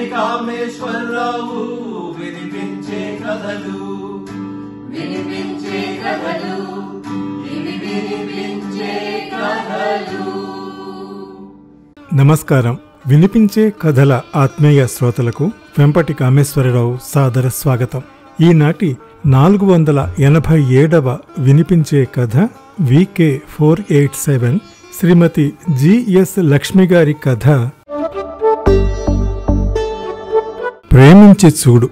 వెంపటి కామేశ్వరరావు వినిపించే కథలు వినిపించే కథలు ఇవి వినిపించే కథలు నమస్కారం వినిపించే కథల ఆత్మీయ శ్రోతలకు వెంపటి కామేశ్వరరావు సాదర స్వాగతం ఈనాటి నాలుగు వందల ఎనభై ఏడవ వినిపించే కథ VK four eight seven Shrimati GS Lakshmi గారి కథ ప్రేమించి చూడు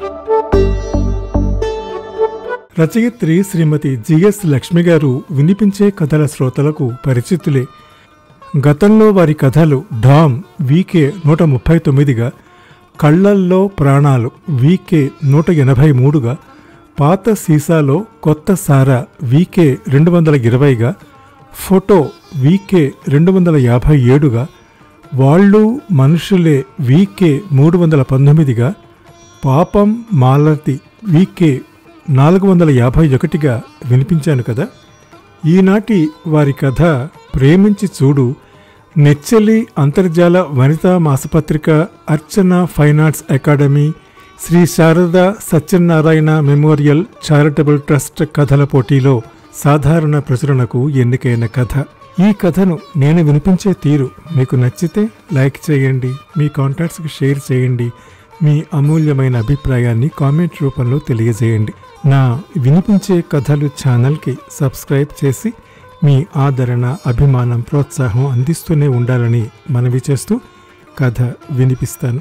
రచయిత్రి శ్రీమతి జిఎస్ లక్ష్మి గారు వినిపించే కథల శ్రోతలకు పరిచితులే గతంలో వారి కథలు డామ్ వీకే నూట ముప్పై తొమ్మిదిగా కళ్ళల్లో ప్రాణాలు వీకే నూట ఎనభై మూడుగా పాత సీసాలో కొత్త సారా వీకే రెండు వందల ఇరవైగా ఫోటో వీకే రెండు వందల యాభై ఏడుగా వాళ్ళు మనుషులే వీకే మూడు వందల పంతొమ్మిదిగా పాపం మాలతి వీకే నాలుగు వందల యాభై ఒకటిగా వినిపించాను కదా ఈనాటి వారి కథ ప్రేమించి చూడు నెచ్చెలి అంతర్జాల వనితా మాసపత్రిక Archana fine arts academy Shri Sharada Satyanarayana memorial charitable trust కథల పోటీలో సాధారణ ప్రచురణకు ఎన్నికైన కథ ఈ కథను నేను వినిపించే తీరు మీకు నచ్చితే లైక్ చేయండి మీ కాంటాక్ట్స్కి షేర్ చేయండి మీ అమూల్యమైన అభిప్రాయాన్ని కామెంట్ రూపంలో తెలియజేయండి నా వినిపించే కథలు ఛానల్కి సబ్స్క్రైబ్ చేసి మీ ఆదరణ అభిమానం ప్రోత్సాహం అందిస్తూనే ఉండాలని మనవి చేస్తూ కథ వినిపిస్తాను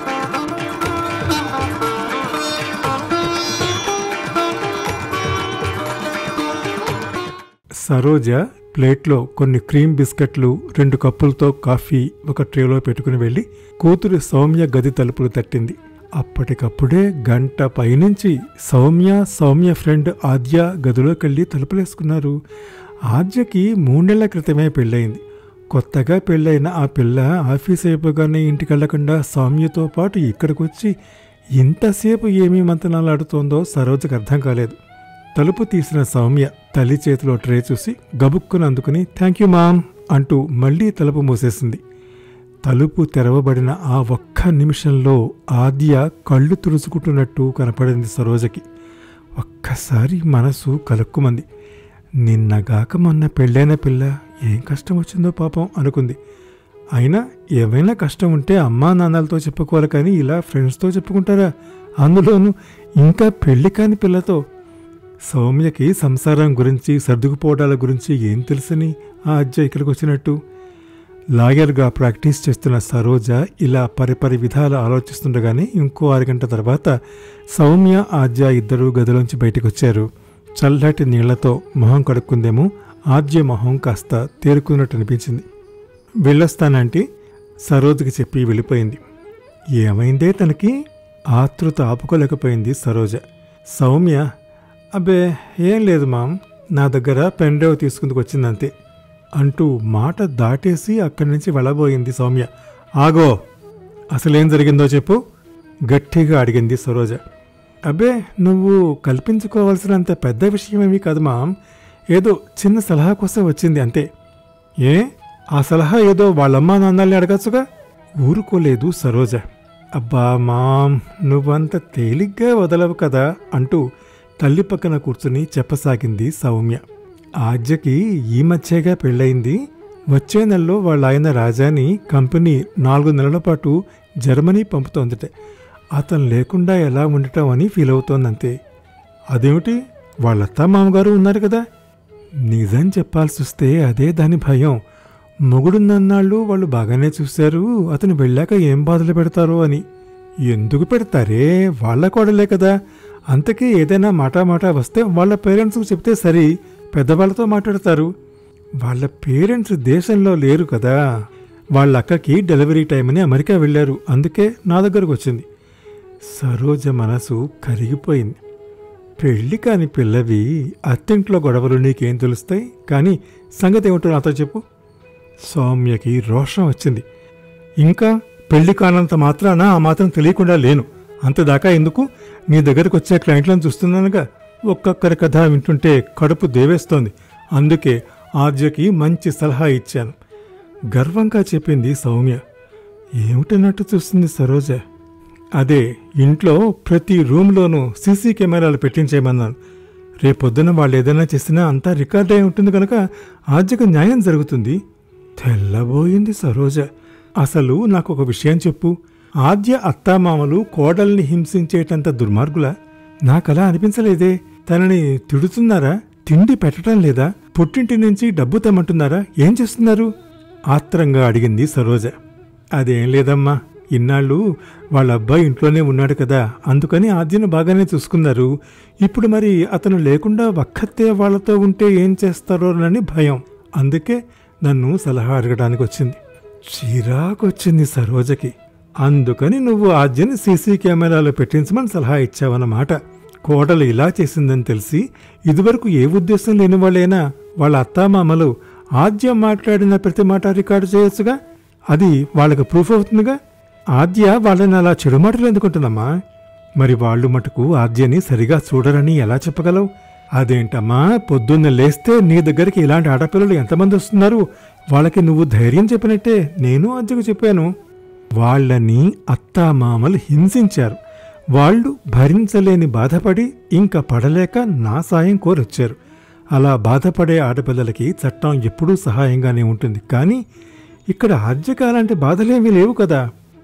సరోజ ప్లేట్లో కొన్ని క్రీమ్ బిస్కెట్లు రెండు కప్పులతో కాఫీ ఒక ట్రేలో పెట్టుకుని వెళ్ళి కూతురు సౌమ్య గది తలుపులు తట్టింది అప్పటికప్పుడే గంట పైనుంచి సౌమ్య సౌమ్య ఫ్రెండ్ ఆద్య గదిలోకెళ్ళి తలుపులేసుకున్నారు ఆద్యకి మూడేళ్ల క్రితమే పెళ్ళయింది కొత్తగా పెళ్ళైన ఆ పిల్ల ఆఫీస్ అయిపోగానే ఇంటికి వెళ్లకుండా సౌమ్యతో పాటు ఇక్కడికొచ్చి ఇంతసేపు ఏమీ మంతనాలాడుతోందో సరోజకు అర్థం కాలేదు తలుపు తీసిన సౌమ్య తల్లి చేతిలో ట్రే చూసి గబుక్కుని అందుకుని థ్యాంక్ యూ మామ్ అంటూ మళ్ళీ తలుపు మూసేసింది తలుపు తెరవబడిన ఆ ఒక్క నిమిషంలో ఆద్య కళ్ళు తుడుచుకుంటున్నట్టు కనపడింది సరోజకి ఒక్కసారి మనసు కలుక్కుమంది నిన్నగాక మొన్న పెళ్ళైన పిల్ల ఏం కష్టం వచ్చిందో పాపం అనుకుంది అయినా ఏమైనా కష్టం ఉంటే అమ్మా నాన్నలతో చెప్పుకోవాలి కానీ ఇలా ఫ్రెండ్స్తో చెప్పుకుంటారా అందులోనూ ఇంకా పెళ్లి కాని పిల్లతో సౌమ్యకి సంసారం గురించి సర్దుకుపోవడాల గురించి ఏం తెలుసని ఆ అజ్జ ఇక్కడికి వచ్చినట్టు లాయర్గా ప్రాక్టీస్ చేస్తున్న సరోజ ఇలా పరిపరి విధాలు ఆలోచిస్తుండగానే ఇంకో అరగంట తర్వాత సౌమ్య ఆద్య ఇద్దరు గదిలోంచి బయటకు వచ్చారు చల్లటి నీళ్లతో మొహం కడుక్కుందేమో ఆద్య మొహం కాస్త తేరుకున్నట్టు అనిపించింది వెళ్ళొస్తానంటే సరోజకి చెప్పి వెళ్ళిపోయింది ఏమైందే తనకి ఆతృత ఆపుకోలేకపోయింది సరోజ సౌమ్య అబ్బే ఏం లేదు మామ్ నా దగ్గర పెన్ డ్రైవ్ తీసుకుందుకు వచ్చిందంతే అంటూ మాట దాటేసి అక్కడి నుంచి వెళ్ళబోయింది సౌమ్య ఆగో అసలేం జరిగిందో చెప్పు గట్టిగా అడిగింది సరోజ అబ్బే నువ్వు కల్పించుకోవాల్సినంత పెద్ద విషయమేమీ కాదు మామ్ ఏదో చిన్న సలహా కోసం వచ్చింది అంతే ఏ ఆ సలహా ఏదో వాళ్ళమ్మా నాన్నల్ని అడగచ్చుగా ఊరుకోలేదు సరోజ అబ్బా మామ్ నువ్వంత తేలిగ్గా వదలవు కదా అంటూ తల్లి పక్కన కూర్చుని చెప్పసాగింది సౌమ్య ఆద్యకి ఈ మధ్యగా పెళ్ళయింది వచ్చే నెలలో వాళ్ళ ఆయన రాజాని కంపెనీ నాలుగు నెలల పాటు జర్మనీ పంపుతోందట అతను లేకుండా ఎలా ఉండటం అని ఫీల్ అవుతోందంతే అదేమిటి వాళ్ళత్త మామగారు ఉన్నారు కదా నిజం చెప్పాల్సి వస్తే అదే దాని భయం మొగుడున్నన్నాళ్ళు వాళ్ళు బాగానే చూశారు అతను వెళ్ళాక ఏం బాధలు పెడతారో అని ఎందుకు పెడతారే వాళ్ళ కోడలే కదా అంతకీ ఏదైనా మాటా మాటా వస్తే వాళ్ళ పేరెంట్స్కి చెప్తే సరి పెద్దవాళ్ళతో మాట్లాడతారు వాళ్ళ పేరెంట్స్ దేశంలో లేరు కదా వాళ్ళ అక్కకి డెలివరీ టైం అని అమెరికా వెళ్ళారు అందుకే నా దగ్గరకు వచ్చింది సరోజ మనసు కరిగిపోయింది పెళ్లి కాని పిల్లవి అత్తింట్లో గొడవలు నీకేం తెలుస్తాయి కానీ సంగతి ఏమిటో నాతో చెప్పు సౌమ్యకి రోషం వచ్చింది ఇంకా పెళ్లి కానంత మాత్రాన ఆ మాత్రం తెలియకుండా లేను అంతదాకా ఎందుకు నీ దగ్గరకు వచ్చే క్లయింట్లను చూస్తున్నానుగా ఒక్కొక్కరి కథ వింటుంటే కడుపు దేవేస్తోంది అందుకే ఆర్జకి మంచి సలహా ఇచ్చాను గర్వంగా చెప్పింది సౌమ్య ఏమిటన్నట్టు చూస్తుంది సరోజ అదే ఇంట్లో ప్రతి రూమ్లోనూ సీసీ కెమెరాలు పెట్టించేయమన్నాను రేపొద్దున వాళ్ళు ఏదైనా చేసినా అంతా రికార్డ్ అయి ఉంటుంది కనుక ఆద్యకు న్యాయం జరుగుతుంది తెల్లబోయింది సరోజ అసలు నాకు ఒక విషయం చెప్పు ఆద్య అత్తామామలు కోడల్ని హింసించేటంత దుర్మార్గులా నాకలా అనిపించలేదే తనని తిడుతున్నారా తిండి పెట్టడం లేదా పుట్టింటి నుంచి డబ్బు తెమ్మంటున్నారా ఏం చేస్తున్నారు ఆత్రంగా అడిగింది సరోజ అదేం లేదమ్మా ఇన్నాళ్ళు వాళ్ళ అబ్బాయి ఇంట్లోనే ఉన్నాడు కదా అందుకని ఆద్యను బాగానే చూసుకున్నారు ఇప్పుడు మరి అతను లేకుండా ఒక్కతే వాళ్ళతో ఉంటే ఏం చేస్తారోనని భయం అందుకే నన్ను సలహా అడగడానికి వచ్చింది చిరాకొచ్చింది సరోజకి అందుకని నువ్వు ఆద్యని సీసీ కెమెరాలో పెట్టించమని సలహా ఇచ్చావన్నమాట కోడలు ఇలా చేసిందని తెలిసి ఇదివరకు ఏ ఉద్దేశం లేని వాళ్ళైనా వాళ్ళ అత్తామామలు ఆద్య మాట్లాడిన ప్రతి మాట రికార్డు చేయొచ్చుగా అది వాళ్ళకి ప్రూఫ్ అవుతుందిగా ఆద్య వాళ్ళని అలా చెడు మాటలు ఎందుకుంటుందమ్మా మరి వాళ్ళు మటుకు ఆద్యని సరిగా చూడరని ఎలా చెప్పగలవు అదేంటమ్మా పొద్దున్న లేస్తే నీ దగ్గరికి ఇలాంటి ఆడపిల్లలు ఎంతమంది వస్తున్నారు వాళ్ళకి నువ్వు ధైర్యం చెప్పినట్టే నేను ఆద్యకు చెప్పాను వాళ్ళని అత్తామామలు హింసించారు వాళ్ళు భరించలేని బాధపడి ఇంకా పడలేక నా సాయం కోరొచ్చారు అలా బాధపడే ఆడపిల్లలకి చట్టం ఎప్పుడూ సహాయంగానే ఉంటుంది కానీ ఇక్కడ ఆద్యక అలాంటి బాధలేమీ లేవు కదా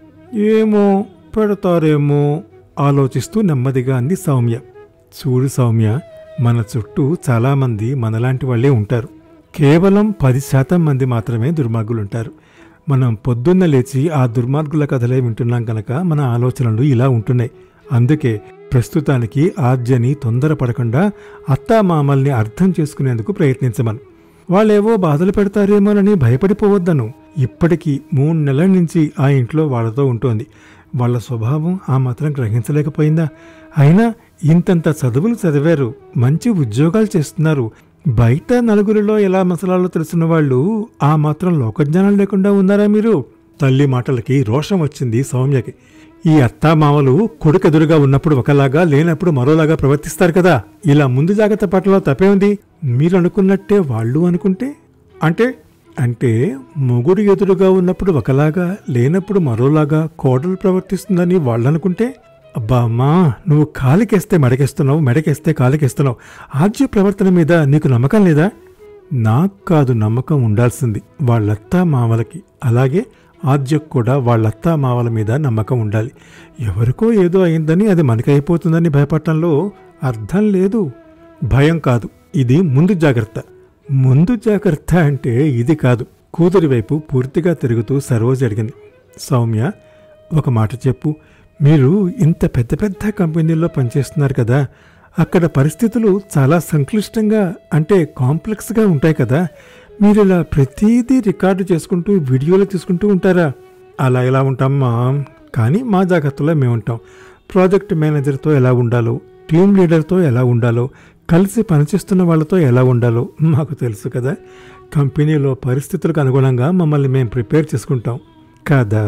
ఏమో పెడతారేమో ఆలోచిస్తూ నెమ్మదిగా అంది సౌమ్య చూడు సౌమ్య మన చుట్టూ చాలామంది మనలాంటి వాళ్ళే ఉంటారు కేవలం పది శాతం మంది మాత్రమే దుర్మార్గులుంటారు మనం పొద్దున్న లేచి ఆ దుర్మార్గుల కథలే వింటున్నాం కనుక మన ఆలోచనలు ఇలా ఉంటున్నాయి అందుకే ప్రస్తుతానికి ఆద్యని తొందరపడకుండా అత్తామామల్ని అర్థం చేసుకునేందుకు ప్రయత్నించమను వాళ్ళేవో బాధలు పెడతారేమోనని భయపడిపోవద్దను ఇప్పటికీ మూడు నెలల నుంచి ఆ ఇంట్లో వాళ్ళతో ఉంటోంది వాళ్ళ స్వభావం ఆ మాత్రం గ్రహించలేకపోయిందా అయినా ఇంతంత చదువులు చదివారు మంచి ఉద్యోగాలు చేస్తున్నారు బయట నలుగురిలో ఎలా మసలాలో తెలిసిన వాళ్ళు ఆ మాత్రం లోకజ్ఞానం లేకుండా ఉన్నారా మీరు తల్లి మాటలకి రోషం వచ్చింది సౌమ్యకి ఈ అత్తామామలు కొడుకెదురుగా ఉన్నప్పుడు ఒకలాగా లేనప్పుడు మరోలాగా ప్రవర్తిస్తారు కదా ఇలా ముందు జాగ్రత్త పట్ల తప్పే ఉంది మీరు అనుకున్నట్టే వాళ్ళు అనుకుంటే అంటే అంటే మొగుడు ఎదురుగా ఉన్నప్పుడు ఒకలాగా లేనప్పుడు మరోలాగా కోడలు ప్రవర్తిస్తుందని వాళ్ళు అనుకుంటే అబ్బా అమ్మా నువ్వు కాలికేస్తే మెడకేస్తున్నావు మెడకేస్తే కాలికేస్తున్నావు ఆద్య ప్రవర్తన మీద నీకు నమ్మకం లేదా నాకు కాదు నమ్మకం ఉండాల్సింది వాళ్ళత్తా మావలకి అలాగే ఆద్యకు కూడా వాళ్ళత్తా మావల మీద నమ్మకం ఉండాలి ఎవరికో ఏదో అయిందని అది మనకైపోతుందని భయపడటంలో అర్థం లేదు భయం కాదు ఇది ముందు జాగ్రత్త ముందు జాగ్రత్త అంటే ఇది కాదు కూతురి వైపు పూర్తిగా తిరుగుతూ సరోజ్ అడిగింది సౌమ్య ఒక మాట చెప్పు మీరు ఇంత పెద్ద పెద్ద కంపెనీల్లో పనిచేస్తున్నారు కదా అక్కడ పరిస్థితులు చాలా సంక్లిష్టంగా అంటే కాంప్లెక్స్గా ఉంటాయి కదా మీరు ఇలా ప్రతిదీ రికార్డు చేసుకుంటూ వీడియోలు తీసుకుంటూ ఉంటారా అలా ఎలా ఉంటామా కానీ మా జాగ్రత్తలో మేము ఉంటాం ప్రాజెక్ట్ మేనేజర్తో ఎలా ఉండాలో టీం లీడర్తో ఎలా ఉండాలో కలిసి పనిచేస్తున్న వాళ్ళతో ఎలా ఉండాలో మాకు తెలుసు కదా కంపెనీలో పరిస్థితులకు అనుగుణంగా మమ్మల్ని మేము ప్రిపేర్ చేసుకుంటాం కదా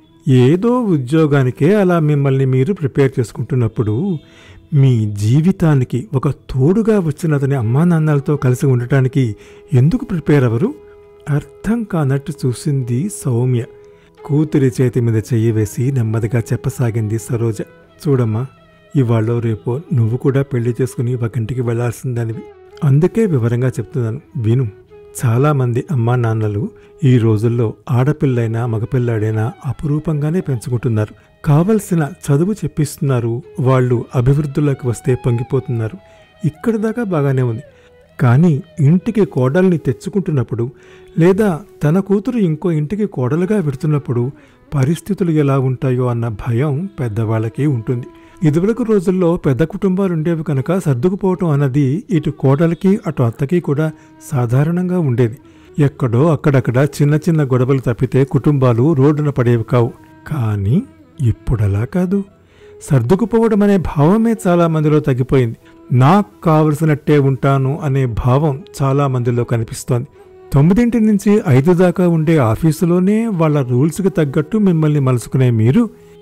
ఏదో ఉద్యోగానికే అలా మిమ్మల్ని మీరు ప్రిపేర్ చేసుకుంటున్నప్పుడు మీ జీవితానికి ఒక తోడుగా వచ్చినతని అమ్మా నాన్నలతో కలిసి ఉండటానికి ఎందుకు ప్రిపేర్ అవ్వరు అర్థం కానట్టు చూసింది సౌమ్య కూతురి చేతి మీద చెయ్యి వేసి నెమ్మదిగా చెప్పసాగింది సరోజ చూడమ్మా ఇవాళ రేపో నువ్వు కూడా పెళ్లి చేసుకుని ఒకంటికి వెళ్లాల్సిందనివి అందుకే వివరంగా చెప్తున్నాను విను చాలామంది అమ్మా నాన్నలు ఈ రోజుల్లో ఆడపిల్లైనా మగపిల్లాడైనా అపురూపంగానే పెంచుకుంటున్నారు కావలసిన చదువు చెప్పిస్తున్నారు వాళ్ళు అభివృద్ధిలోకి వస్తే పొంగిపోతున్నారు ఇక్కడి దాకా బాగానే ఉంది కానీ ఇంటికి కోడల్ని తెచ్చుకుంటున్నప్పుడు లేదా తన కూతురు ఇంకో ఇంటికి కోడలుగా పెడుతున్నప్పుడు పరిస్థితులు ఎలా ఉంటాయో అన్న భయం పెద్దవాళ్ళకి ఉంటుంది ఇదివరకు రోజుల్లో పెద్ద కుటుంబాలు ఉండేవి కనుక సర్దుకుపోవటం అన్నది ఇటు కోడలికి అటు అత్తకి కూడా సాధారణంగా ఉండేది ఎక్కడో అక్కడక్కడ చిన్న చిన్న గొడవలు తప్పితే కుటుంబాలు రోడ్డున పడేవి కావు కానీ ఇప్పుడలా కాదు సర్దుకుపోవడం అనే భావమే చాలా మందిలో తగ్గిపోయింది నాకు కావలసినట్టే ఉంటాను అనే భావం చాలా మందిలో కనిపిస్తోంది తొమ్మిదింటి నుంచి ఐదు దాకా ఉండే ఆఫీసులోనే వాళ్ళ రూల్స్కి తగ్గట్టు మిమ్మల్ని మలుసుకునే మీరు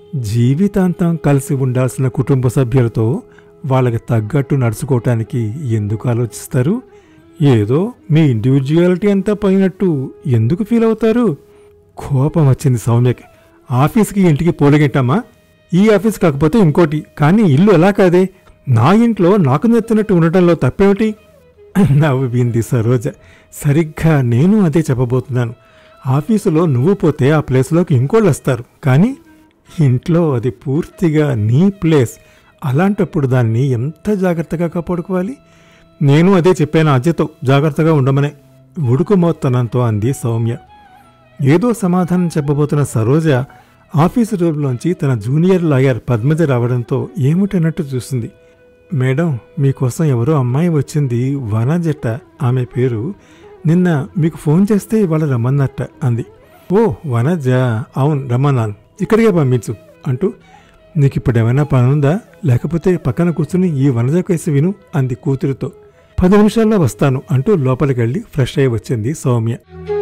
జీవితాంతం కలిసి ఉండాల్సిన కుటుంబ సభ్యులతో వాళ్ళకి తగ్గట్టు నడుచుకోవటానికి ఎందుకు ఆలోచిస్తారు ఏదో మీ ఇండివిజువాలిటీ అంతా పోయినట్టు ఎందుకు ఫీల్ అవుతారు కోపం వచ్చింది సౌమ్యకి ఆఫీస్కి ఇంటికి పోలిగెట్టమ్మా ఈ ఆఫీస్ కాకపోతే ఇంకోటి కానీ ఇల్లు ఎలా కాదే నా ఇంట్లో నాకు నెత్తినట్టు ఉండటంలో తప్పేమిటి నవ్వింది సరోజ సరిగ్గా నేను అదే చెప్పబోతున్నాను ఆఫీసులో నువ్వు పోతే ఆ ప్లేస్లోకి ఇంకోళ్ళు వస్తారు కానీ ఇంట్లో అది పూర్తిగా నీ ప్లేస్ అలాంటప్పుడు దాన్ని ఎంత జాగ్రత్తగా కాపాడుకోవాలి నేను అదే చెప్పాను అజయ్తో జాగ్రత్తగా ఉండమనే ఉడుకుమోత్తనంతో అంది సౌమ్య ఏదో సమాధానం చెప్పబోతున్న సరోజ ఆఫీసు రూమ్లోంచి తన జూనియర్ లాయర్ పద్మజ రావడంతో ఏమిటన్నట్టు చూసింది మేడం మీకోసం ఎవరో అమ్మాయి వచ్చింది వనజట్ట ఆమె పేరు నిన్న మీకు ఫోన్ చేస్తే ఇవాళ రమ్మన్నట్ట అంది ఓ వనజ అవును రమ్మన్నాను ఇక్కడికే పంపించు అంటూ నీకు ఇప్పుడు ఏమైనా పనుందా లేకపోతే పక్కన కూర్చుని ఈ వనజ కేసు విను అంది కూతురితో పది నిమిషాల్లో వస్తాను అంటూ లోపలికి వెళ్ళి ఫ్రెష్ అయి వచ్చింది సౌమ్య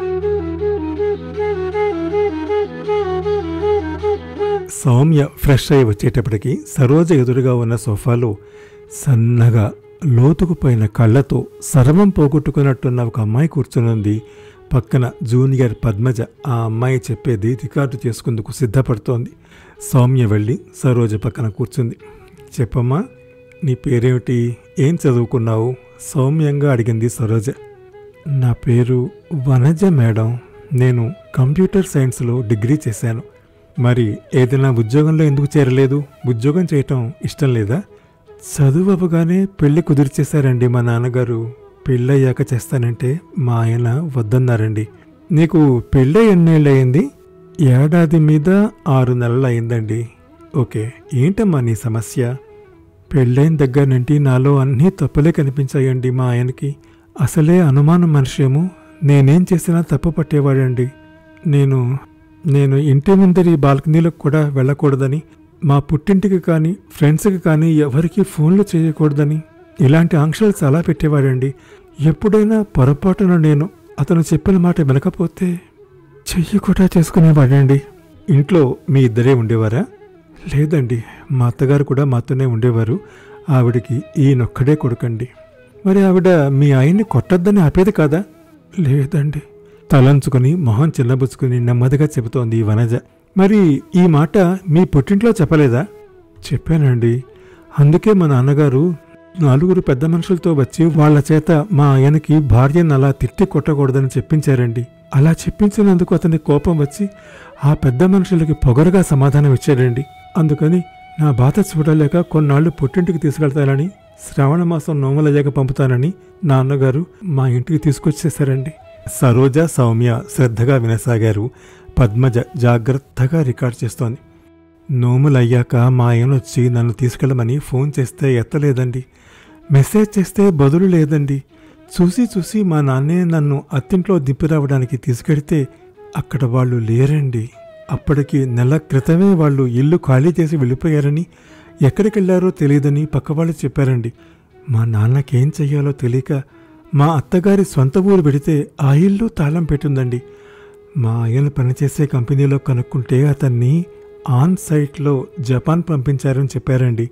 సౌమ్య ఫ్రెష్ అయి వచ్చేటప్పటికి సరోజ ఎదురుగా ఉన్న సోఫాలో సన్నగా లోతుకుపోయిన కళ్ళతో సర్వం పోగొట్టుకున్నట్టున్న ఒక అమ్మాయి కూర్చునుంది పక్కన జూనియర్ పద్మజ ఆ అమ్మాయి చెప్పేది రికార్డు చేసుకుందుకు సిద్ధపడుతోంది సౌమ్య వెళ్ళి సరోజ పక్కన కూర్చుంది చెప్పమ్మా నీ పేరేమిటి ఏం చదువుకున్నావు సౌమ్యంగా అడిగింది సరోజ నా పేరు వనజ మేడం నేను కంప్యూటర్ సైన్స్లో డిగ్రీ చేశాను మరి ఏదైనా ఉద్యోగంలో ఎందుకు చేరలేదు ఉద్యోగం చేయటం ఇష్టం లేదా చదువు అవ్వగానే పెళ్లి కుదిర్చేశారండి మా నాన్నగారు పెళ్ళయ్యాక చేస్తానంటే మా ఆయన వద్దన్నారండి నీకు పెళ్ళై ఎన్నేళ్ళు అయింది ఏడాది మీద ఆరు నెలలు అయిందండి ఓకే ఏంటమ్మా నీ సమస్య పెళ్ళైన దగ్గర నుండి నాలో అన్నీ తప్పులే కనిపించాయండి మా ఆయనకి అసలే అనుమానం మనిషేమో నేనేం చేసినా తప్పు పట్టేవాడండి నేను నేను ఇంటి ముందరి బాల్కనీలకు కూడా వెళ్ళకూడదని మా పుట్టింటికి కానీ ఫ్రెండ్స్కి కానీ ఎవరికీ ఫోన్లు చేయకూడదని ఇలాంటి ఆంక్షలు చాలా పెట్టేవాడండి ఎప్పుడైనా పొరపాటున నేను అతను చెప్పిన మాట వినకపోతే చెయ్యి కూడా చేసుకునేవాడండి ఇంట్లో మీ ఇద్దరే ఉండేవారా లేదండి మా అత్తగారు కూడా మాతోనే ఉండేవారు ఆవిడికి ఈయనొక్కడే కొడుకండి మరి ఆవిడ మీ ఆయన్ని కొట్టొద్దని ఆపేది కాదా లేదండి తలంచుకొని మొహం చిన్నబుచ్చుకుని నెమ్మదిగా చెబుతోంది ఈ వనజ మరి ఈ మాట మీ పుట్టింట్లో చెప్పలేదా చెప్పానండి అందుకే మా నాన్నగారు నలుగురు పెద్ద మనుషులతో వచ్చి వాళ్ళ చేత మా ఆయనకి భార్యను అలా తిట్టి కొట్టకూడదని చెప్పించారండి అలా చెప్పించినందుకు అతని కోపం వచ్చి ఆ పెద్ద మనుషులకి పొగరుగా సమాధానం ఇచ్చాడండి అందుకని నా బాధ చూడలేక కొన్నాళ్ళు పుట్టింటికి తీసుకెళ్తానని శ్రావణ మాసం నోములయ్యాక పంపుతానని నాన్నగారు మా ఇంటికి తీసుకొచ్చేశారండి సరోజ సౌమ్య శ్రద్ధగా వినసాగారు పద్మజ జాగ్రత్తగా రికార్డ్ చేస్తోంది నోములయ్యాక మా ఆయన వచ్చి నన్ను తీసుకెళ్ళమని ఫోన్ చేస్తే ఎత్తలేదండి మెసేజ్ చేస్తే బదులు లేదండి చూసి చూసి మా నాన్నే నన్ను అత్తింట్లో దింపిరావడానికి తీసుకెడితే అక్కడ వాళ్ళు లేరండి అప్పటికి నెల క్రితమే వాళ్ళు ఇల్లు ఖాళీ చేసి వెళ్ళిపోయారని ఎక్కడికి వెళ్ళారో తెలియదని పక్కవాళ్ళు చెప్పారండి మా నాన్నకేం చెయ్యాలో తెలియక మా అత్తగారి సొంత ఊరు పెడితే ఆ ఇల్లు తాళం పెట్టిందండి మా ఆయన పనిచేసే కంపెనీలో కనుక్కుంటే అతన్ని ఆన్ సైట్లో జపాన్ పంపించారని చెప్పారండి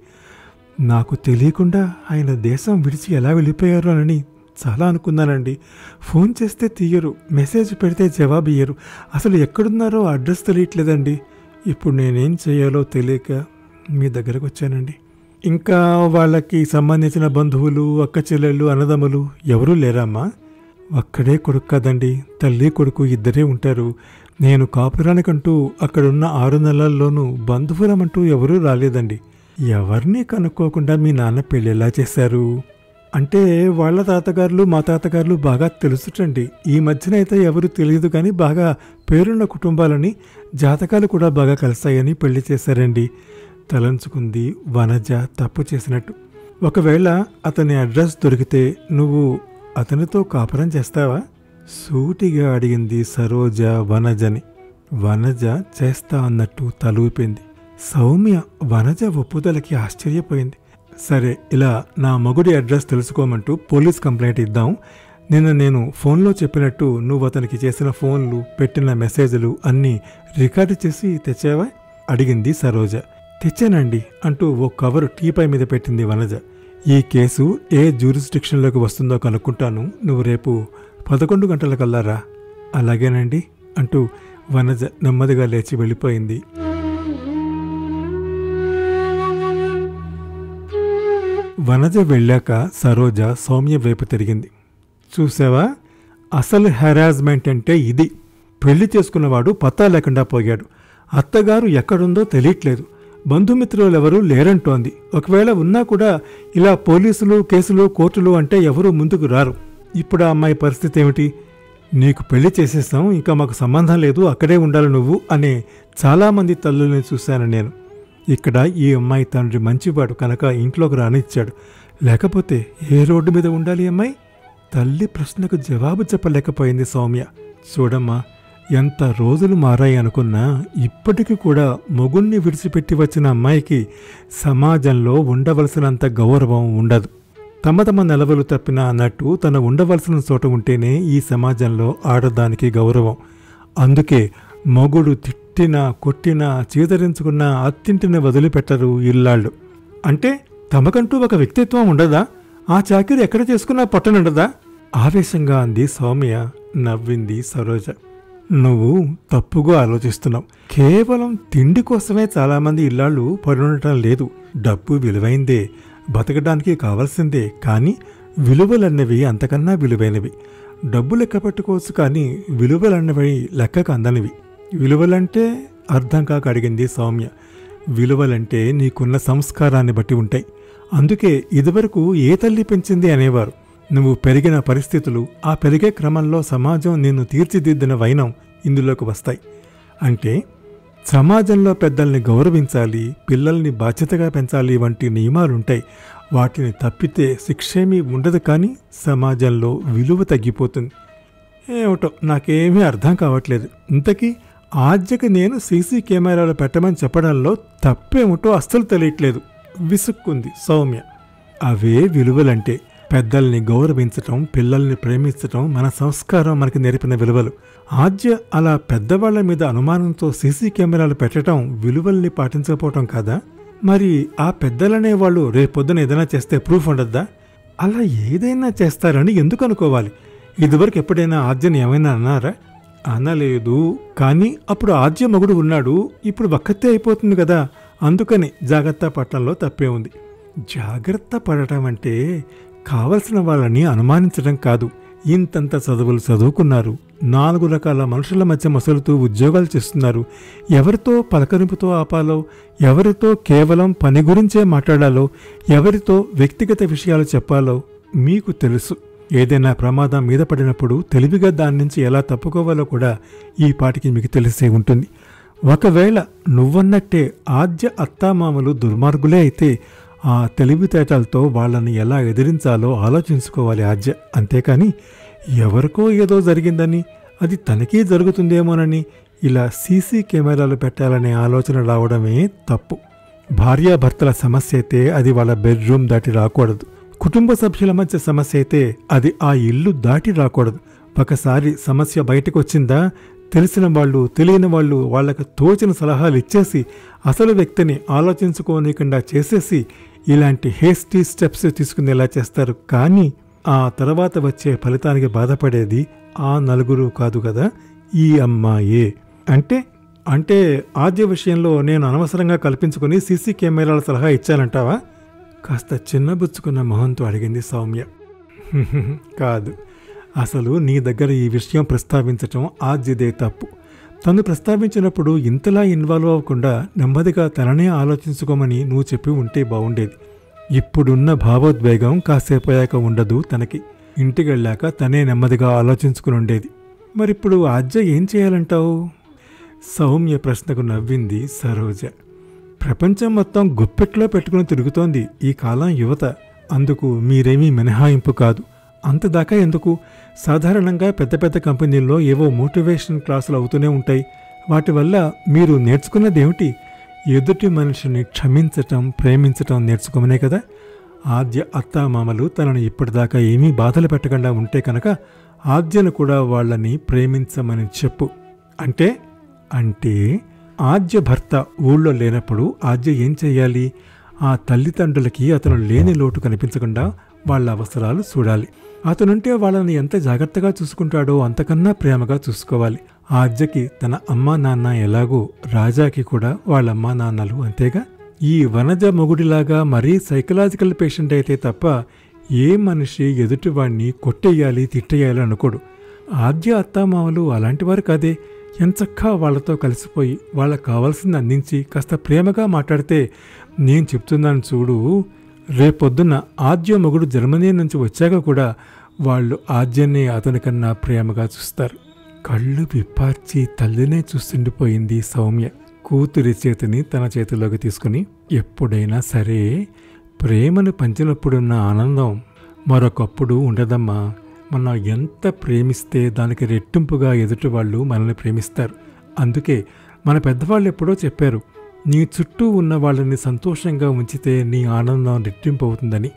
నాకు తెలియకుండా ఆయన దేశం విడిచి ఎలా వెళ్ళిపోయారోనని చాలా అనుకున్నానండి ఫోన్ చేస్తే తీయరు మెసేజ్ పెడితే జవాబు ఇయ్యరు అసలు ఎక్కడున్నారో అడ్రస్ తెలియట్లేదండి ఇప్పుడు నేనేం చేయాలో తెలియక మీ దగ్గరకు వచ్చానండి ఇంకా వాళ్ళకి సంబంధించిన బంధువులు అక్క చెల్లెళ్ళు అన్నదమ్ములు ఎవరూ లేరమ్మా ఒక్కడే కొడుకు కదండి తల్లి కొడుకు ఇద్దరే ఉంటారు నేను కాపురానికంటూ అక్కడున్న ఆరు నెలల్లోనూ బంధువులమంటూ ఎవరూ రాలేదండి ఎవరిని కనుక్కోకుండా మీ నాన్న పెళ్ళి ఎలా చేశారు అంటే వాళ్ళ తాతగారులు మా తాతగారులు బాగా తెలుసుటండి ఈ మధ్యన అయితే ఎవరు తెలియదు కానీ బాగా పేరున్న కుటుంబాలని జాతకాలు కూడా బాగా కలిసాయని పెళ్లి చేశారండి తలంచుకుంది వనజ తప్పు చేసినట్టు ఒకవేళ అతని అడ్రస్ దొరికితే నువ్వు అతనితో కాపురం చేస్తావా సూటిగా అడిగింది సరోజ వనజని వనజ చేస్తా అన్నట్టు తలూపింది సౌమ్య వనజ ఒప్పుదలకి ఆశ్చర్యపోయింది సరే ఇలా నా మగుడి అడ్రస్ తెలుసుకోమంటూ పోలీస్ కంప్లైంట్ ఇద్దాం నిన్న నేను ఫోన్లో చెప్పినట్టు నువ్వు అతనికి చేసిన ఫోన్లు పెట్టిన మెసేజ్లు అన్నీ రికార్డు చేసి తెచ్చావా అడిగింది సరోజ తెచ్చానండి అంటూ ఓ కవరు టీపై మీద పెట్టింది వనజ ఈ కేసు ఏ జ్యూరిస్డిక్షన్లోకి వస్తుందో కనుక్కుంటాను నువ్వు రేపు పదకొండు గంటలకల్లా రా అలాగేనండి అంటూ వనజ నెమ్మదిగా లేచి వెళ్ళిపోయింది వనజ వెళ్ళాక సరోజ సౌమ్య వైపు తిరిగింది చూసావా అసలు హెరాస్మెంట్ అంటే ఇది పెళ్లి చేసుకున్నవాడు పత్తా లేకుండా పోయాడు అత్తగారు ఎక్కడుందో తెలియట్లేదు బంధుమిత్రులు ఎవరూ లేరంటోంది ఒకవేళ ఉన్నా కూడా ఇలా పోలీసులు కేసులు కోర్టులు అంటే ఎవరూ ముందుకు రారు ఇప్పుడు ఆ అమ్మాయి పరిస్థితి ఏమిటి నీకు పెళ్లి చేసేస్తాం ఇంకా మాకు సంబంధం లేదు అక్కడే ఉండాలి నువ్వు అనే చాలామంది తల్లుల్ని చూశాను నేను ఇక్కడ ఈ అమ్మాయి తండ్రి మంచివాడు కనుక ఇంట్లోకి రానిచ్చాడు లేకపోతే ఏ రోడ్డు మీద ఉండాలి ఈ అమ్మాయి తల్లి ప్రశ్నకు జవాబు చెప్పలేకపోయింది సౌమ్య చూడమ్మా ఎంత రోజులు మారాయి అనుకున్నా ఇప్పటికీ కూడా మొగుణ్ణి విడిచిపెట్టి వచ్చిన అమ్మాయికి సమాజంలో ఉండవలసినంత గౌరవం ఉండదు తమ తమ నెలవలు తప్పిన అన్నట్టు తన ఉండవలసిన చోట ఉంటేనే ఈ సమాజంలో ఆడదానికి గౌరవం అందుకే మొగుడు తిట్టినా కొట్టినా చీదరించుకున్నా అత్తింటిని వదిలిపెట్టరు ఇల్లాళ్ళు అంటే తమకంటూ ఒక వ్యక్తిత్వం ఉండదా ఆ చాకిరి ఎక్కడ చేసుకున్నా పట్టనుండదా ఆవేశంగా అంది సౌమ్య నవ్వింది సరోజ నువ్వు తప్పుగా ఆలోచిస్తున్నావు కేవలం తిండి కోసమే చాలామంది ఇల్లాళ్ళు పడుండటం లేదు డబ్బు విలువైందే బతకడానికి కావాల్సిందే కానీ విలువలన్నవి అంతకన్నా విలువైనవి డబ్బు లెక్క పెట్టుకోవచ్చు కానీ విలువలన్నవి లెక్కకు అందనివి విలువలంటే అర్థం కాక అడిగింది సౌమ్య విలువలంటే నీకున్న సంస్కారాన్ని బట్టి ఉంటాయి అందుకే ఇదివరకు ఏ తల్లి పెంచింది అనేవారు నువ్వు పెరిగిన పరిస్థితులు ఆ పెరిగే క్రమంలో సమాజం నిన్ను తీర్చిదిద్దిన వైనం ఇందులోకి వస్తాయి అంటే సమాజంలో పెద్దల్ని గౌరవించాలి పిల్లల్ని బాధ్యతగా పెంచాలి వంటి నియమాలుంటాయి వాటిని తప్పితే శిక్షేమీ ఉండదు కానీ సమాజంలో విలువ తగ్గిపోతుంది ఏమిటో నాకేమీ అర్థం కావట్లేదు ఇంతకీ ఆద్యకి నేను సీసీ కెమెరాలు పెట్టమని చెప్పడంలో తప్పేమిటో అస్సలు తెలియట్లేదు విసుక్కుంది సౌమ్య అవే విలువలంటే పెద్దల్ని గౌరవించటం పిల్లల్ని ప్రేమించటం మన సంస్కారం మనకి నేర్పిన విలువలు ఆద్య అలా పెద్దవాళ్ల మీద అనుమానంతో సీసీ కెమెరాలు పెట్టడం విలువల్ని పాటించకపోవటం కాదా మరి ఆ పెద్దలనే వాళ్ళు రేపొద్దున ఏదైనా చేస్తే ప్రూఫ్ ఉండద్దా అలా ఏదైనా చేస్తారని ఎందుకు అనుకోవాలి ఇదివరకు ఎప్పుడైనా ఆద్యని ఏమైనా అన్నారా అనలేదు కానీ అప్పుడు ఆద్య మగుడు ఉన్నాడు ఇప్పుడు ఒక్కతే అయిపోతుంది కదా అందుకని జాగ్రత్త పట్టడంలో తప్పే ఉంది జాగ్రత్త పడటం అంటే కావలసిన వాళ్ళని అనుమానించడం కాదు ఇంతంత చదువులు చదువుకున్నారు నాలుగు రకాల మనుషుల మధ్య మసలుతూ ఉద్యోగాలు చేస్తున్నారు ఎవరితో పలకరింపుతో ఆపాలో ఎవరితో కేవలం పని గురించే మాట్లాడాలో ఎవరితో వ్యక్తిగత విషయాలు చెప్పాలో మీకు తెలుసు ఏదైనా ప్రమాదం మీద పడినప్పుడు తెలివిగా దాని నుంచి ఎలా తప్పుకోవాలో కూడా ఈ పాటికి మీకు తెలిసే ఉంటుంది ఒకవేళ నువ్వన్నట్టే ఆద్య అత్తామామలు దుర్మార్గులే అయితే ఆ తెలివితేటలతో వాళ్ళని ఎలా ఎదిరించాలో ఆలోచించుకోవాలి ఆద్య అంతేకాని ఎవరికో ఏదో జరిగిందని అది తనకే జరుగుతుందేమోనని ఇలా సీసీ కెమెరాలు పెట్టాలనే ఆలోచన రావడమే తప్పు భార్యాభర్తల సమస్య అయితే అది వాళ్ళ బెడ్రూమ్ దాటి రాకూడదు కుటుంబ సభ్యుల మధ్య సమస్య అయితే అది ఆ ఇల్లు దాటి రాకూడదు ఒకసారి సమస్య బయటకు వచ్చిందా తెలిసిన వాళ్ళు తెలియని వాళ్ళు వాళ్ళకు తోచిన సలహాలు ఇచ్చేసి అసలు వ్యక్తిని ఆలోచించుకోనికుండా చేసేసి ఇలాంటి హేస్టీ స్టెప్స్ తీసుకునేలా చేస్తారు కానీ ఆ తర్వాత వచ్చే ఫలితానికి బాధపడేది ఆ నలుగురు కాదు కదా ఈ అమ్మాయే అంటే అంటే ఆద్య విషయంలో నేను అనవసరంగా కల్పించుకుని సీసీ కెమెరాల సలహా ఇచ్చానంటావా కాస్త చిన్నబుచ్చుకున్న మొహంతో అడిగింది సౌమ్య కాదు అసలు నీ దగ్గర ఈ విషయం ప్రస్తావించటం ఆద్యదే తప్పు తను ప్రస్తావించినప్పుడు ఇంతలా ఇన్వాల్వ్ అవ్వకుండా నెమ్మదిగా తననే ఆలోచించుకోమని నువ్వు చెప్పి ఉంటే బాగుండేది ఇప్పుడున్న భావోద్వేగం కాసేపయ్యాక ఉండదు తనకి ఇంటికి వెళ్ళాక తనే నెమ్మదిగా ఆలోచించుకుని ఉండేది మరిప్పుడు ఆద్య ఏం చేయాలంటావు సౌమ్య ప్రశ్నకు నవ్వింది సరోజ ప్రపంచం మొత్తం గుప్పెట్లో పెట్టుకుని తిరుగుతోంది ఈ కాలం యువత అందుకు మీరేమీ మినహాయింపు కాదు అంతదాకా ఎందుకు సాధారణంగా పెద్ద పెద్ద కంపెనీల్లో ఏవో మోటివేషన్ క్లాసులు అవుతూనే ఉంటాయి వాటి వల్ల మీరు నేర్చుకున్నదేమిటి ఎదుటి మనిషిని క్షమించటం ప్రేమించటం నేర్చుకోమనే కదా ఆద్య అత్తామామలు తనను ఇప్పటిదాకా ఏమీ బాధలు పెట్టకుండా ఉంటే కనుక ఆద్యను కూడా వాళ్ళని ప్రేమించమని చెప్పు అంటే అంటే ఆద్య భర్త ఊళ్ళో లేనప్పుడు ఆద్య ఏం చెయ్యాలి ఆ తల్లిదండ్రులకి అతను లేని లోటు కనిపించకుండా వాళ్ళ అవసరాలు చూడాలి అతనుంటే వాళ్ళని ఎంత జాగ్రత్తగా చూసుకుంటాడో అంతకన్నా ప్రేమగా చూసుకోవాలి ఆద్యకి తన అమ్మా నాన్న ఎలాగో రాజాకి కూడా వాళ్ళ అమ్మా నాన్నలు అంతేగా ఈ వనజ మొగుడిలాగా మరీ సైకలాజికల్ పేషెంట్ అయితే తప్ప ఏ మనిషి ఎదుటివాణ్ణి కొట్టేయాలి తిట్టేయాలి అనుకోడు ఆద్య అత్తామామలు అలాంటివారు కాదే ఎంచక్కా వాళ్ళతో కలిసిపోయి వాళ్ళకు కావాల్సింది అందించి కాస్త ప్రేమగా మాట్లాడితే నేను చెప్తున్నాను చూడు రేపొద్దున ఆద్య మొగుడు జర్మనీ నుంచి వచ్చాక కూడా వాళ్ళు ఆద్యనే అతనికన్నా ప్రేమగా చూస్తారు కళ్ళు విప్పార్చి తల్లినే చూస్తుండిపోయింది సౌమ్య కూతురి చేతిని తన చేతిలోకి తీసుకుని ఎప్పుడైనా సరే ప్రేమను పంచినప్పుడున్న ఆనందం మరొకప్పుడు ఉండదమ్మా మనం ఎంత ప్రేమిస్తే దానికి రెట్టింపుగా ఎదుటి వాళ్ళు మనల్ని ప్రేమిస్తారు అందుకే మన పెద్దవాళ్ళు ఎప్పుడో చెప్పారు నీ చుట్టూ ఉన్న వాళ్ళని సంతోషంగా ఉంచితే నీ ఆనందం రెట్టింపు అవుతుందని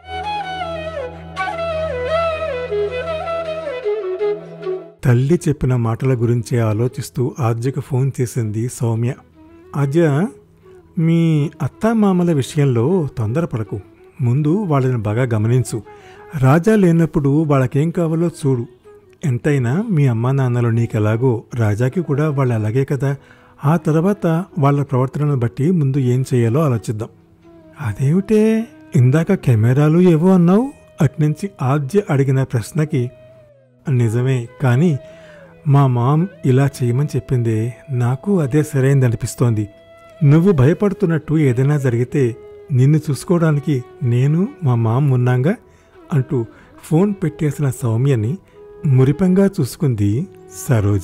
తల్లి చెప్పిన మాటల గురించి ఆలోచిస్తూ ఆద్యకు ఫోన్ చేసింది సౌమ్య ఆద్య మీ అత్తామామల విషయంలో తొందరపడకు ముందు వాళ్ళని బాగా గమనించు రాజా లేనప్పుడు వాళ్ళకేం కావాలో చూడు ఎంతైనా మీ అమ్మా నాన్నలు నీకెలాగో రాజాకి కూడా వాళ్ళు అలాగే కదా ఆ తర్వాత వాళ్ళ ప్రవర్తనను బట్టి ముందు ఏం చేయాలో ఆలోచిద్దాం అదేమిటే ఇందాక కెమెరాలు ఏవో అన్నావు అట్నుంచి ఆద్య అడిగిన ప్రశ్నకి నిజమే కానీ మా మామ్ ఇలా చేయమని చెప్పిందే నాకు అదే సరైనది అనిపిస్తోంది నువ్వు భయపడుతున్నట్టు ఏదైనా జరిగితే నిన్ను చూసుకోవడానికి నేను మా మామ్ ఉన్నాగా అంటూ ఫోన్ పెట్టేసిన సౌమ్యని మురిపంగా చూసుకుంది సరోజ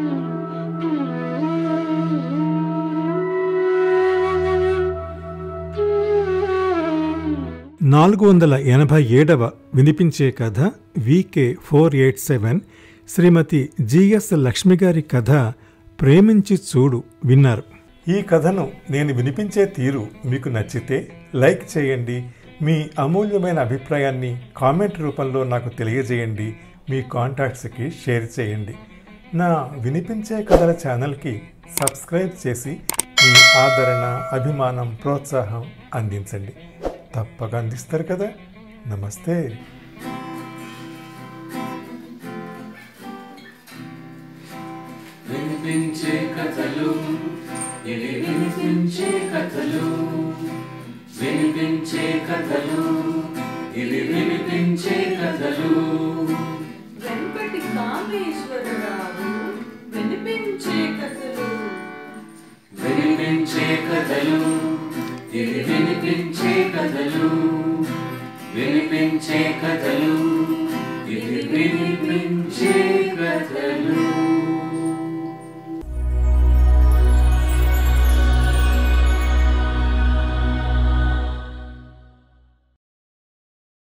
నాలుగు వందల ఎనభై ఏడవ వినిపించే కథ VK four eight seven Shrimati GS Lakshmi గారి కథ ప్రేమించి చూడు విన్నారు ఈ కథను నేను వినిపించే తీరు మీకు నచ్చితే లైక్ చేయండి మీ అమూల్యమైన అభిప్రాయాన్ని కామెంట్ రూపంలో నాకు తెలియజేయండి మీ కాంటాక్ట్స్కి షేర్ చేయండి నా వినిపించే కథల ఛానల్కి సబ్స్క్రైబ్ చేసి మీ ఆదరణ అభిమానం ప్రోత్సాహం అందించండి తప్పక అందిస్తారు కదా నమస్తే వినిపించే కథలు ఇవి వినిపించే కథలు వినిపించే కథలు ఇవి వినిపించే కథలు వెంపటి కామేశ్వరరావు వినిపించే కథలు వినిపించే కథలు ఇవి వినిపించే కథలు వినిపించే కథలు ఇవి వినిపించే కథలు